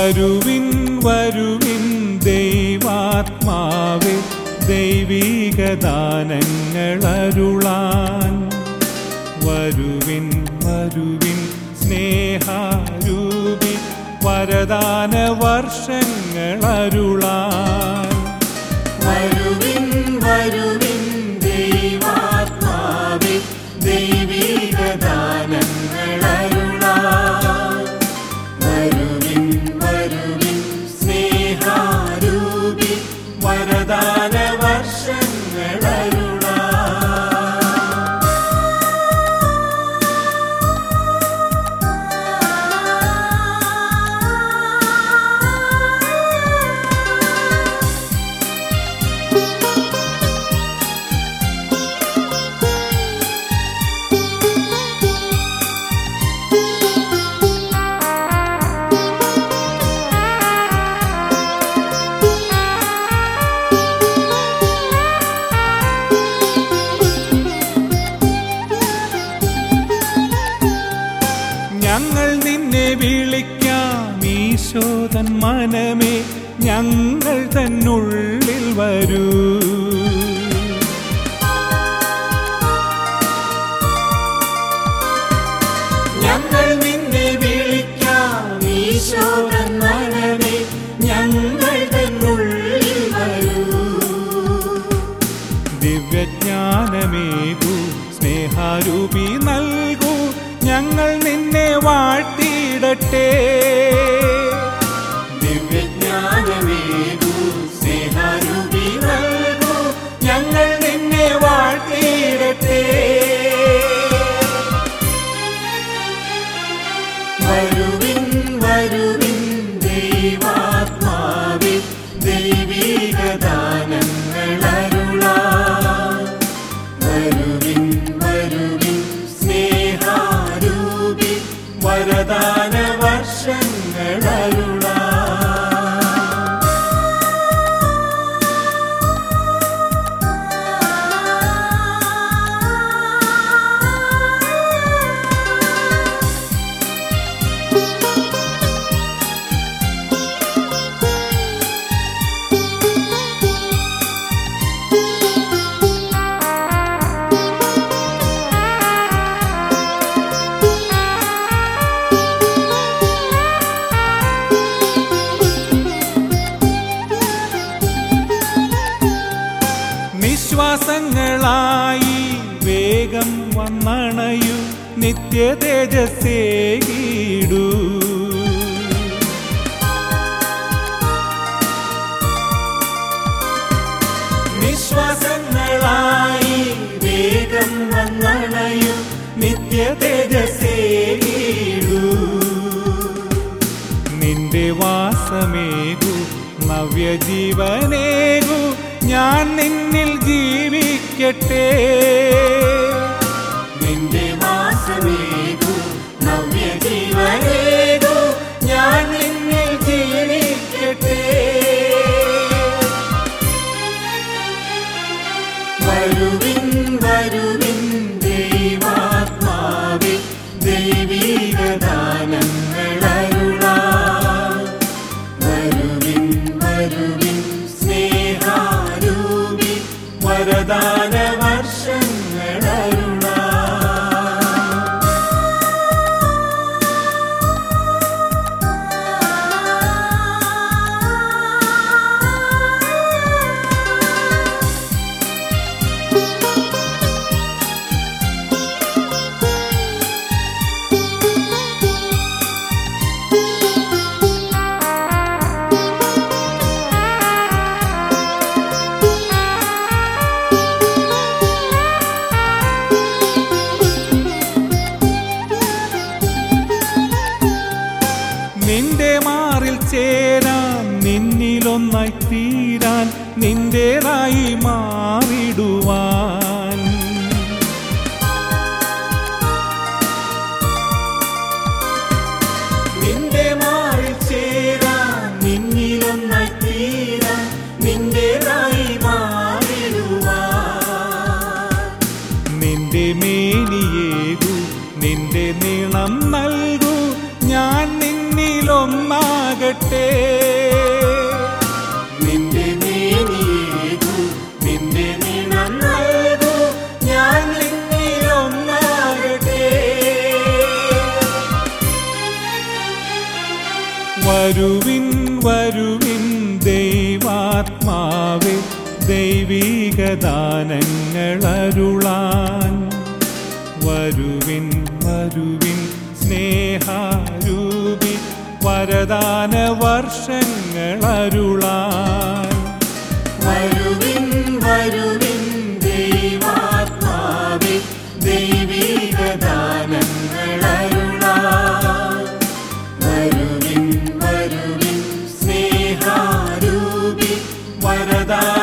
വരുവിൻ വരുവിൻ ദൈവാത്മാവേ ദൈവിക ദാനങ്ങൾ അരുളാൻ വരുവിൻ വരുവിൻ സ്നേഹാരൂപി വരദാന വർഷങ്ങൾ അരുളാൻ വരുവിൻ വരുവിൻ ദൈവാത്മാവേ ദൈവിക ദാനങ്ങൾ അരുളാൻ വരുവിൻ വരുവിൻ സ്നേഹാരൂപി വരദാന വർഷങ്ങൾ അരുളാൻ ഞങ്ങൾ നിന്നെ വിളിക്കാം ഈശോതൻ മനമേ ഞങ്ങൾ തന്നുള്ളിൽ വരൂ ഞങ്ങൾ നിന്നെ വിളിക്കാം ഈശോകൻ മനമേ ഞങ്ങൾ തന്നുള്ളിൽ വരൂ ദിവ്യജ്ഞാനമേകൂ സ്നേഹാരൂപി നൽകൂ ഞങ്ങൾ നിന്നെ വാഴ്ത്തിയിടട്ടെ ദിവ്യജ്ഞാനമേകൂ സ്നേഹാരൂപി നൽകൂ ഞങ്ങൾ നിന്നെ വാഴ്ത്തിയിടട്ടെ വരുവിൻ വരുവിൻ ദൈവാത്മാവേ ദൈവിക ദാനങ്ങൾ അരുളാൻ വരുവിൻ വരുവിൻ സ്നേഹാരൂപി വരദാന വർഷങ്ങൾ അരുളാൻ നിശ്വാസങ്ങളായി വേഗം വന്നണയു നിത്യ തേജസ്സേകീടൂ നിശ്വാസങ്ങളായി വേഗം വന്നണയും നിത്യ തേജസ്സേകീടൂ നിന്റെ വാസമേകു നവ്യജീവനേകു ഞാൻ നിന്നിൽ ജീവിക്കട്ടെ നിന്റെ വാസമേകൂ നവ്യജീവനേകൂ ഞാൻ നിന്നിൽ ജീവിക്കട്ടെ വരുവിൻ വരുവിൻ ദൈവാത്മാവേ ദൈവിക ദാനങ്ങൾ അരുളാൻ വരുവിൻ വരുവിൻ സ്നേഹാരൂപി വരദാന വർഷങ്ങൾ അരുളാൻ നിന്റെ മാറിൽ ചേരാൻ നിന്നിലൊന്നായി തീരാൻ നിന്റേതായി മാറിടുവാൻ നിന്റെ മാറിൽ ചേരാൻ നിന്നിലൊന്നായി തീരാൻ നിന്റേതായി മാറിടുവാൻ നിന്റെ മേനിയേകു നിന്റെ നീളം നൽകൂ ഞാൻ നിന്നിലൊന്നാകട്ടെ ഒന്നാകട്ടെ നിന്റെ മേനിയേകു നിന്റെ നിണം നൽകൂ ഞാൻ നിന്നിലൊന്നാകട്ടെ വരുവിൻ വരുവിൻ ദൈവാത്മാവേ ദൈവീക ദാനങ്ങളരുളാൻ വരുവിൻ വരുവിൻ സ്നേഹാരൂപി വരദാന വർഷങ്ങളരുളാൻ വരുവിൻ വരുവിൻ ദൈവാത്മാവേ ദൈവീക ദാനങ്ങളരുളാൻ വരുവിൻ വരുവിൻ സ്നേഹാരൂപി വരദാന